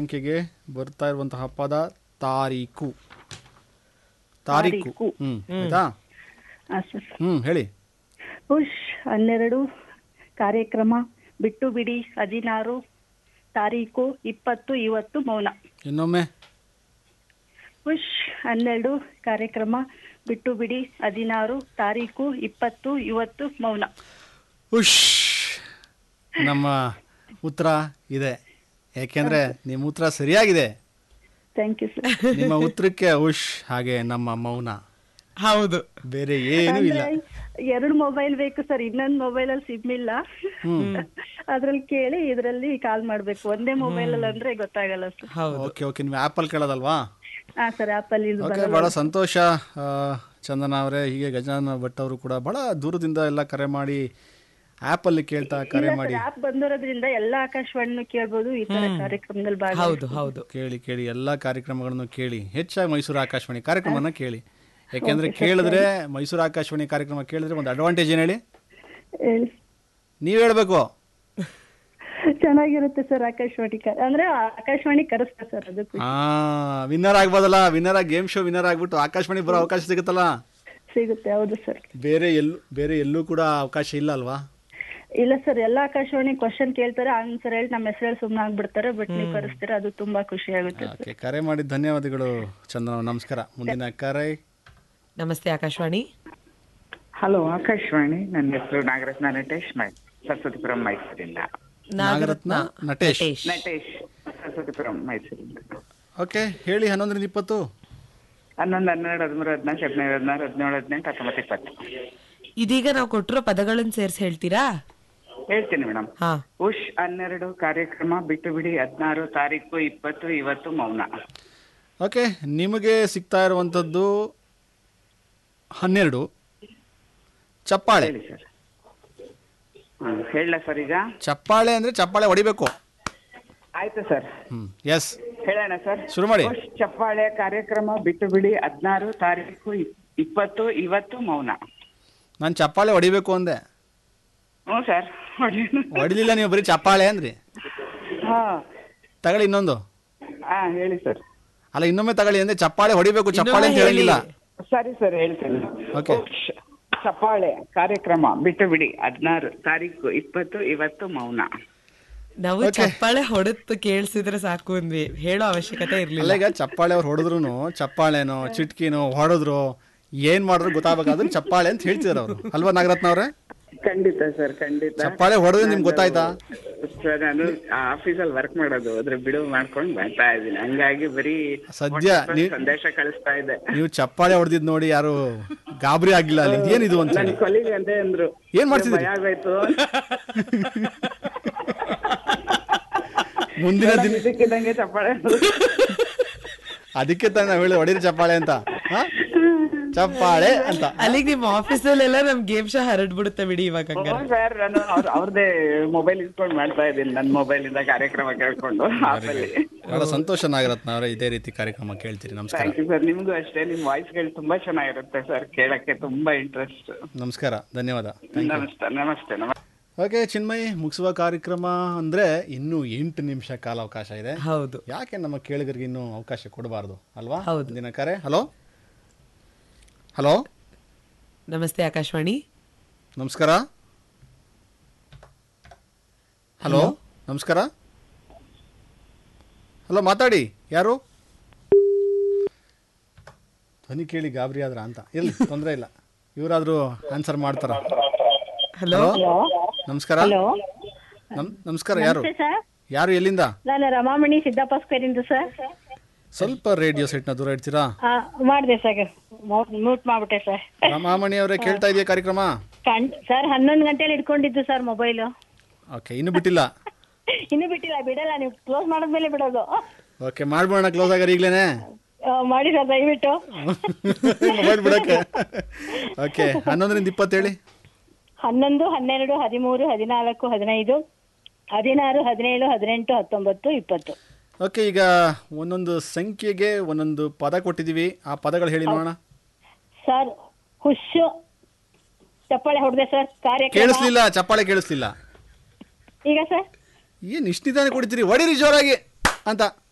ಸಂಖ್ಯೆಗೆ ಬರ್ತಾ ಇರುವಂತಹ ಪದ ತಾರೀಕು ತಾರೀಕು ತಾರೀಕು. ಹ್ಮ್ ಆಯ್ತಾ ಹಾಂ ಸರ್ ಹ್ಮ್ ಹೇಳಿ ಪುಷ್ ಹನ್ನೆರಡು ಕಾರ್ಯಕ್ರಮ ಬಿಟ್ಟು ಬಿಡಿ ಹದಿನಾರು ತಾರೀಕು ಇಪ್ಪತ್ತು ಇವತ್ತು ಮೌನ ಇನ್ನೊಮ್ಮೆ ಪುಷ್ ಹನ್ನೆರಡು ಕಾರ್ಯಕ್ರಮ ಬಿಟ್ಟು ಬಿಡಿ ಹದಿನಾರು ತಾರೀಕು ಇಪ್ಪತ್ತು ಇವತ್ತು ಮೌನ ಉಶ್ ನಮ್ಮ ಉತ್ತರ ಇದೆ ಯಾಕೆಂದ್ರೆ ನಿಮ್ಮ ಉತ್ತರ ಸರಿಯಾಗಿದೆ ಥ್ಯಾಂಕ್ ಯು ಸರ್ ನಿಮ್ಮ ಉತ್ತರಕ್ಕೆ ಉಶ್ ಹಾಗೆ ನಮ್ಮ ಮೌನ ಹೌದು ಬೇರೆ ಏನೂ ಇಲ್ಲ ಎರಡು ಮೊಬೈಲ್ ಬೇಕು ಸರ್ ಇನ್ನೊಂದು ಮೊಬೈಲ್ ಅಲ್ಲಿ ಸಿಮ್ ಇಲ್ಲ ಅದ್ರಲ್ಲಿ ಕೇಳಿ ಇದ್ರಲ್ಲಿ ಕಾಲ್ ಮಾಡ್ಬೇಕು ಒಂದೇ ಮೊಬೈಲ್ ಅಲ್ಲಿ ಅಂದ್ರೆ ಗೊತ್ತಾಗಲ್ಲ ಸರ್ ಹೌದು ಓಕೆ ಓಕೆ ನೀವು ಆ್ಯಪಲ್ಲಿ ಕೇಳೋದಲ್ವಾ ಹಾ ಸರ್ ಆಪಲ್ ಇದು ಓಕೆ ಬರಲ್ಲ ಭಾಳ ಸಂತೋಷ ಆ, ಚಂದನ ಅವರೇ ಹೀಗೆ ಗಜಾನನ ಭಟ್ ಅವರು ಕೂಡ ಭಾಳ ದೂರದಿಂದ ಎಲ್ಲ ಕರೆ ಮಾಡಿ ಆ್ಯಪಲ್ಲಿ ಕೇಳ್ತಾ ಕರೆ ಮಾಡಿ ಆಪ್ ಬಂದಿರೋದ್ರಿಂದ ಎಲ್ಲಾ ಆಕಾಶವಾಣಿನೂ ಕೇಳ್ಬೋದು ಈ ತರ ಕಾರ್ಯಕ್ರಮದಲ್ಲಿ ಭಾಗ ಹೌದು ಹೌದು ಕೇಳಿ ಕೇಳಿ ಎಲ್ಲ ಕಾರ್ಯಕ್ರಮಗಳನ್ನು ಕೇಳಿ ಹೆಚ್ಚಾಗಿ ಮೈಸೂರು ಆಕಾಶವಾಣಿ ಕಾರ್ಯಕ್ರಮನ ಕೇಳಿ ಯಾಕೆಂದ್ರೆ ಕೇಳಿದ್ರೆ ಮೈಸೂರು ಆಕಾಶವಾಣಿ ಕಾರ್ಯಕ್ರಮ ಕೇಳಿದ್ರೆ ಒಂದು ಅಡ್ವಾಂಟೇಜ್ ಏನು ಹೇಳಿ ಹೇಳಿ ನೀವು ಹೇಳ್ಬೇಕು ಚೆನ್ನಾಗಿರುತ್ತೆ ಸರ್ ಆಕಾಶವಾಣಿ ಕ- ಅಂದ್ರೆ ಆಕಾಶವಾಣಿ ಕರೆಸ್ತಾ ಸರ್ ಅದಕ್ಕೂ ಹಾ ವಿನ್ನರ್ ಆಗ್ಬೋದಲ್ಲ ವಿನ್ನರ್ ಆಗಿ ಗೇಮ್ ಶೋ ವಿನ್ನರ್ ಆಗ್ಬಿಟ್ಟು ಆಕಾಶವಾಣಿ ಬರೋ ಅವಕಾಶ ಸಿಗುತ್ತಲ್ಲ ಸಿಗುತ್ತೆ ಹೌದು ಸರ್ ಬೇರೆ ಎಲ್ಲೂ ಬೇರೆ ಎಲ್ಲೂ ಕೂಡ ಅವಕಾಶ ಇಲ್ಲ ಅಲ್ವಾ ಇಲ್ಲ ಸರ್ ಎಲ್ಲಾ ಆಕಾಶವಾಣಿ ಕ್ವಶನ್ ಕೇಳ್ತಾರೆ ಆನ್ಸರ್ ಹೇಳಿ ನಮ್ಮ ಹೆಸರು ಹೇಳಿ ಸುಮ್ಮನೆ ಆಗ್ಬಿಡ್ತಾರೆ ಬಟ್ ನೀವು ಕರೆಸ್ತೀರಾ ಅದು ತುಂಬಾ ಖುಷಿ ಆಗುತ್ತೆ ಓಕೆ ಕರೆ ಮಾಡಿದ ಧನ್ಯವಾದಗಳು ಚಂದನ ನಮಸ್ಕಾರ ಮುಂದಿನ ಕರೆ ನಮಸ್ತೆ ಆಕಾಶವಾಣಿ ಹಲೋ ಆಕಾಶವಾಣಿ ನನ್ನ ಹೆಸರು ನಾಗರತ್ನ ನಟೇಶ್ ಮೈ ಸರಸ್ವತಿಪುರಂ ಮೈಸೂರಿಂದ ನಾಗರತ್ನ ನಟೇಶ್ ನಟೇಶ್ ಸರಸ್ವತಿಪುರಂ ಮೈಸೂರಿಂದ ಓಕೆ ಹೇಳಿ ಹನ್ನೊಂದರಿಂದ ಇಪ್ಪತ್ತು ಹನ್ನೊಂದು ಹನ್ನೆರಡು ಹದಿಮೂರು ಹದಿನಾಲ್ಕು ಹದಿನೈದು ಹದಿನಾರು ಹದಿನೇಳು ಹದಿನೆಂಟು ಹತ್ತೊಂಬತ್ತು ಇಪ್ಪತ್ತು ಇದೀಗ ನಾವು ಕೊಟ್ಟಿರೋ ಪದಗಳನ್ನು ಸೇರಿಸಿ ಹೇಳ್ತೀರಾ ಹೇಳ್ತೀನಿ ಮೇಡಮ್ ಹಾ ಉಷ್ ಹನ್ನೆರಡು ಕಾರ್ಯಕ್ರಮ ಬಿಟ್ಟು ಬಿಡಿ ಹದಿನಾರು ತಾರೀಕು ಇಪ್ಪತ್ತು ಇವತ್ತು ಮೌನ ಓಕೆ ನಿಮಗೆ ಸಿಗ್ತಾ ಇರುವಂಥದ್ದು ಹನ್ನೆರಡು ಚಪ್ಪಾಳೆ ಹೇಳಿ ಸರ್ ಹ್ಮ್ ಹೇಳ ಸರ್ ಈಗ ಚಪ್ಪಾಳೆ ಅಂದರೆ ಚಪ್ಪಾಳೆ ಹೊಡಿಬೇಕು ಆಯ್ತು ಸರ್ ಹ್ಮ್ ಎಸ್ ಹೇಳೋಣ ಸರ್ ಶುರು ಮಾಡಿ ಉಷ್ ಚಪ್ಪಾಳೆ ಕಾರ್ಯಕ್ರಮ ಬಿಟ್ಟು ಬಿಡಿ ಹದಿನಾರು ತಾರೀಕು ಇಪ್- ಇಪ್ಪತ್ತು ಇವತ್ತು ಮೌನ ನಾನು ಚಪ್ಪಾಳೆ ಹೊಡಿಬೇಕು ಅಂದೆ ಹ್ಞೂ ಸರ್ ಹೊಡಿಯೋಣ ಹೊಡಿಲಿಲ್ಲ ನೀವು ಬರೀ ಚಪ್ಪಾಳೆ ಅಂದ್ರಿ ಹಾ ತಗೊಳ್ಳಿ ಇನ್ನೊಂದು ಹಾ ಹೇಳಿ ಸರ್ ಅಲ್ಲ ಇನ್ನೊಮ್ಮೆ ತಗೊಳ್ಳಿ ಅಂದ್ರೆ ಚಪ್ಪಾಳೆ ಹೊಡಿಬೇಕು ಚಪ್ಪಾಳೆ ಅಂತ ಇನ್ನೊಮ್ಮೆ ಹೇಳಿಲ್ಲ ಸರಿ ಸರ್ ಹೇಳ್ತೀನಿ Okay. ಉಕ್ಷ, ಚಪ್ಪಾಳೆ ಕಾರ್ಯಕ್ರಮ ಬಿಟ್ಟು ಬಿಡಿ ಹದಿನಾರು ತಾರೀಕು ಇಪ್ಪತ್ತು ಇವತ್ತು ಮೌನ ನಾವು ಚಪ್ಪಾಳೆ ಹೊಡೆದು ಕೇಳಿಸಿದ್ರೆ ಸಾಕು ಅಂದ್ವಿ ಹೇಳೋ ಅವಶ್ಯಕತೆ ಅಲ್ಲ ಇರ್ಲಿಲ್ಲ ಈಗ ಚಪ್ಪಾಳೆ ಅವ್ರು ಹೊಡೆದ್ರು ಚಪ್ಪಾಳೆನೋ ಚಿಟ್ಕಿನೋ ಹೊಡೆದ್ರು ಏನ್ ಮಾಡಿದ್ರು ಗೊತ್ತಾಗಬೇಕಾದ್ರೆ ಚಪ್ಪಾಳೆ ಅಂತ ಹೇಳ್ತಿದಾರೆ ಅವರು ಅಲ್ವಾ ನಾಗರತ್ನ ಅವ್ರೆ ಖಂಡಿತ ಸರ್ ಖಂಡಿತ ಚಪ್ಪಾಳೆ ಹೊಡೆದ್ರೆ ನಿಮ್ಗೆ ಗೊತ್ತಾಯ್ತಾ ಸರ್ ನಾನು ಆಫೀಸಲ್ಲಿ ವರ್ಕ್ ಮಾಡೋದು ಅದ್ರ ಬಿಡುವು ಮಾಡ್ಕೊಂಡು ಬರ್ತಾ ಇದ್ದೀನಿ ಹಂಗಾಗಿ ಬರೀ ಸದ್ಯ WhatsApp ಅಲ್ಲಿ ನೀ- ಸಂದೇಶ ಕಳಿಸ್ತಾ ಇದ್ದೆ ನೀವು ಚಪ್ಪಾಳೆ ಹೊಡೆದಿದ್ ನೋಡಿ ಯಾರು ಗಾಬರಿ ಆಗಿಲ್ಲ ಅಲ್ಲಿ ಇದೇನಿದು ಅಂತ ನನ್ನ ಹೇಳಿ ಕೊಲಿಗೆ ಅಂತ ಅಂದ್ರು ಏನ್ ಮಾಡ್ತಿದ್ರಿ? ಭಯ ಆಗೋಯ್ತು ಮುಂದಿನ ದಿನ ಇದಕ್ಕಿದ್ದಂಗೆ ಚಪ್ಪಾಳೆ ಅದಕ್ಕೆ ತಾನೇ ನಾವು ಹೇಳಿ ಹೊಡೀರಿ ಚಪ್ಪಾಳೆ ಅಂತ ಹ? ಚಪ್ಪಾಳೆ ಅಂತ ಅಲ್ಲಿಗೆ ನಿಮ್ಮ ಆಫೀಸಲ್ಲೆಲ್ಲ ನಮ್ ಗೇಮ್ ಶೋ ಹರಡ್ಬಿಡುತ್ತೆ ಬಿಡಿ ಇವಾಗ ಹಂಗಾರೆ ಸರ್ ನಾನು ಅವ್ರ ಅವ್ರದೇ ಮೊಬೈಲ್ ಇಟ್ಕೊಂಡು ಮಾಡ್ತಾ ಇದ್ದೀನಿ ನನ್ನ ಮೊಬೈಲ್ ಇಂದ ಕಾರ್ಯಕ್ರಮ ಕೇಳ್ಕೊಂಡು ಆಪಲ್ಲಿ ಬಹಳ ಸಂತೋಷ ನಾಗರತ್ನ ಅವರೇ ಇದೇ ರೀತಿ ಕಾರ್ಯಕ್ರಮ ಕೇಳ್ತೀರಿ ನಮಸ್ಕಾರ ಥ್ಯಾಂಕ್ ಯು ಸರ್ ನಿಮ್ಗೂ ಅಷ್ಟೇ ನಿಮ್ ವಾಯ್ಸ್ಗಳು ತುಂಬಾ ಚೆನ್ನಾಗಿರುತ್ತೆ ಸರ್ ಕೇಳಕ್ಕೆ ತುಂಬಾ ಇಂಟ್ರೆಸ್ಟ್ ನಮಸ್ಕಾರ ಧನ್ಯವಾದ ಥ್ಯಾಂಕ್ ಯು ನಮಸ್ತೆ ನಮಸ್ತೆ ನಮಸ್ತೆ ಓಕೆ ಚಿನ್ಮಯ್ ಮುಗಿಸುವ ಕಾರ್ಯಕ್ರಮ ಅಂದ್ರೆ ಇನ್ನೂ ಎಂಟು ನಿಮಿಷ ಕಾಲಾವಕಾಶ ಇದೆ ಹೌದು ಯಾಕೆ ನಮ್ಮ ಕೇಳಿಗರಿಗೆ ಇನ್ನೂ ಅವಕಾಶ ಕೊಡಬಾರ್ದು ಅಲ್ವಾ ಹೌದು. ದಿನ ಕರೆ ಹಲೋ ಹಲೋ ನಮಸ್ತೆ ಆಕಾಶವಾಣಿ ನಮಸ್ಕಾರ ಹಲೋ ನಮಸ್ಕಾರ ಹಲೋ ಮಾತಾಡಿ ಯಾರು ಧ್ವನಿ ಕೇಳಿ ಗಾಬರಿ ಆದ್ರ ಅಂತ ಇರ್ಲಿ ತೊಂದರೆ ಇಲ್ಲ ಇವರಾದ್ರೂ ಆನ್ಸರ್ ಮಾಡ್ತಾರ ಹಲೋ ನಮಸ್ಕಾರ ನಮ್ ನಮಸ್ಕಾರ ಯಾರು ಸರ್ ಯಾರು ಎಲ್ಲಿಂದ ನಾನು ರಮಾಮಣಿ ಸಿದ್ದಪ್ಪ ಸ್ಕ್ವೇರ್ ಇಂದ ಸರ್ ಸ್ವಲ್ಪ ರೇಡಿಯೋ ಸೆಟ್ನ ದೂರ ಇಡ್ತೀರಾ ಮಾಡಿದೆ ಸರ್ ಮ್ಯೂಟ್ ಮಾಡ್ಬಿಟ್ಟೆ ಸರ್ ರಮಾಮಣಿ ಅವರೇ ಕೇಳ್ತಾ ಇದೆಯಾ ಕಾರ್ಯಕ್ರಮ ಕಣ್ ಸರ್ ಹನ್ನೊಂದು ಗಂಟೆಲಿ ಇಟ್ಕೊಂಡಿದ್ದು ಸರ್ ಮೊಬೈಲು ಓಕೆ ಇನ್ನು ಬಿಟ್ಟಿಲ್ಲ ಇನ್ನು ಬಿಟ್ಟಿಲ್ಲ ಬಿಡಲ್ಲ ನೀವು ಕ್ಲೋಸ್ ಮಾಡಿದ್ಮೇಲೆ ಬಿಡೋದು ಓಕೆ ಮಾಡ್ಬೋಣ ಕ್ಲೋಸ್ ಆಗಾರ ಈಗ್ಲೇನೆ ಆ, ಮಾಡಿ ಸರ್ ದಯವಿಟ್ಟು ಮೊಬೈಲ್ ಬಿಡಕ್ಕೆ ಓಕೆ ಹನ್ನೊಂದರಿಂದ ಇಪ್ಪತ್ತು ಹೇಳಿ ಹನ್ನೊಂದು ಹನ್ನೆರಡು ಹದಿಮೂರು ಹದಿನಾಲ್ಕು ಹದಿನೈದು ಹದಿನಾರು ಹದಿನೇಳು ಹದಿನೆಂಟು ಹತ್ತೊಂಬತ್ತು ಇಪ್ಪತ್ತು ಓಕೆ ಈಗ ಒಂದೊಂದು ಸಂಖ್ಯೆಗೆ ಒಂದೊಂದು ಪದ ಕೊಟ್ಟಿದ್ದೀವಿ ಆ ಪದಗಳು ಹೇಳಿ ನೋಡೋಣ ಸರ್ ಹುಷು ಚಪ್ಪಾಳೆ ಹೊಡೆದೆ ಸರ್ ಕಾರ್ಯಕ್ರಮ ಕೇಳಿಸ್ಲಿಲ್ಲ ಚಪ್ಪಾಳೆ ಕೇಳಿಸ್ಲಿಲ್ಲ ಈಗ ಸರ್ ಏನ್ ಇಷ್ಟು ನಿಧಾನ ಕೊಡ್ತೀರಿ ಹೊಡೀರಿ ಜೋರಾಗಿ ಅಂತ